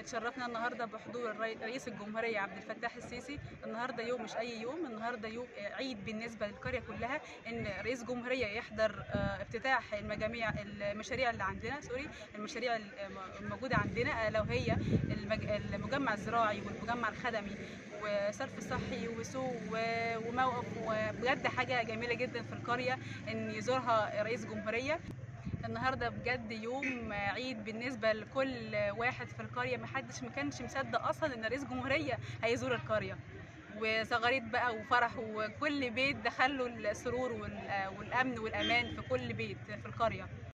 اتشرفنا النهارده بحضور الري- رئيس الجمهوريه عبد الفتاح السيسي النهارده يوم مش اي يوم النهارده يوم عيد بالنسبه للقريه كلها ان رئيس الجمهوريه يحضر آه، افتتاح المجاميع المشاريع اللي عندنا سوري المشاريع الموجوده عندنا لو هي المج- المجمع الزراعي والمجمع الخدمي وصرف صحي وسوق و- وموقف وبجد حاجه جميله جدا في القريه ان يزورها رئيس جمهوريه النهارده بجد يوم عيد بالنسبه لكل واحد في القريه محدش ما كانش مصدق اصلا ان رئيس جمهوريه هيزور القريه وزغاريت بقى وفرح وكل بيت دخله السرور وال- والامن والامان في كل بيت في القريه